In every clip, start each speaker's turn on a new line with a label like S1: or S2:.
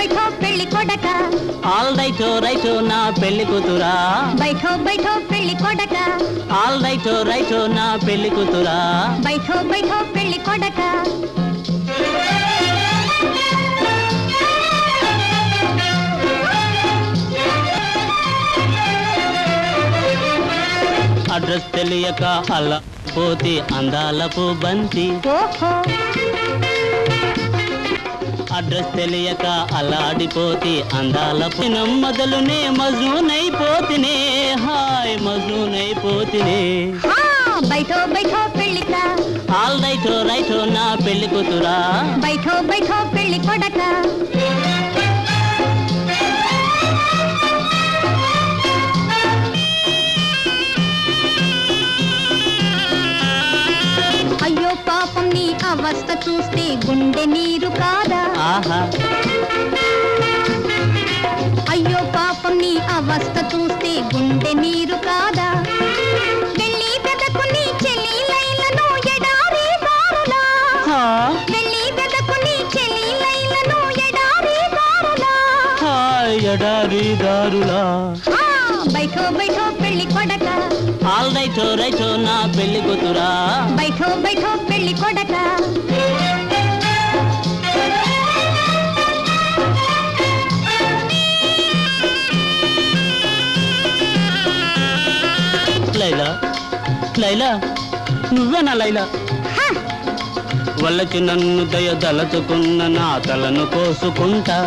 S1: బైఠో పెళ్లి కొడక
S2: ఆల్ రైటో రైటో నా పెళ్లి కూతురా
S1: బైఠో బైఠో పెళ్లి కొడక
S2: ఆల్ రైటో రైటో నా పెళ్లి కూతురా
S1: బైఠో బైఠో పెళ్లి కొడక
S2: అడ్రస్ తెలియక అలా పోతి అందాలపు బంతి
S1: ఓహో
S2: అడ్రస్ తెలియక అలాడిపోతి అందాలపు మొదలునే మజూనైపోతినే హాయ్ మజూనైపోతినే
S1: ఆ, బైఠో బైఠో పెళ్లిక
S2: ఆల్ రైటో రైటో నా పెళ్లి కూతురా
S1: బైఠో బైఠో పెళ్లి కొడక అయ్యో పాపం నీ అవస్థ చూస్తే గుండె నీరు కాదా
S2: ఆహా
S1: అయ్యో పాపం నీ అవస్థ చూస్తే గుండె నీరు కాదా వెళ్ళి వెదకు నీ చెల్లి లైలను ఎడారి దారులా
S2: హా,
S1: వెళ్ళి వెదకు నీ చెల్లి లైలను ఎడారి దారులా
S2: హాయ్ ఎడారి దారులా
S1: ఆ, బైఠో బైఠో పెళ్లి కొడక
S2: ఆల్ రైటో రైటో నా పెళ్లి కూతురా
S1: బైఠో బైఠో పెళ్లి కొడక
S2: లైలా లైలా నువ్వేనా లైలా
S1: హ,
S2: వల్లకి నన్ను దయ దలచుకున్న నా తలను కోసుకుంటా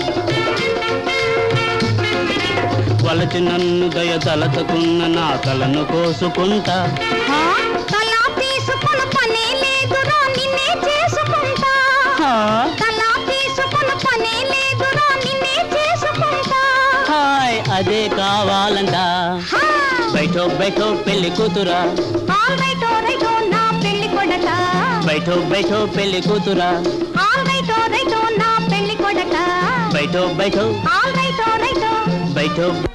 S2: వలచి నన్ను దయ తలచుకున్న నా తలను కోసుకుంటా
S1: ఆ, తలా తీసుకున్న పనే లేదురా నిన్నే చేసుకుంటా
S2: హా,
S1: తలా తీసుకున్న పనే లేదురా నిన్నే చేసుకుంటా
S2: హాయ్ అదే కావాలంట
S1: హా,
S2: బయటో బయటో పెళ్లి కూతురా
S1: ఆల్ రైట్ ఓ రైట్ ఓ నా పెళ్లి కొడక
S2: బయటో బయటో పెళ్లి కూతురా
S1: ఆల్ రైట్ ఓ రైట్ ఓ నా పెళ్లి కొడక
S2: బయటో బయటో
S1: ఆల్ రైట్ ఓ రైట్ ఓ
S2: బయటో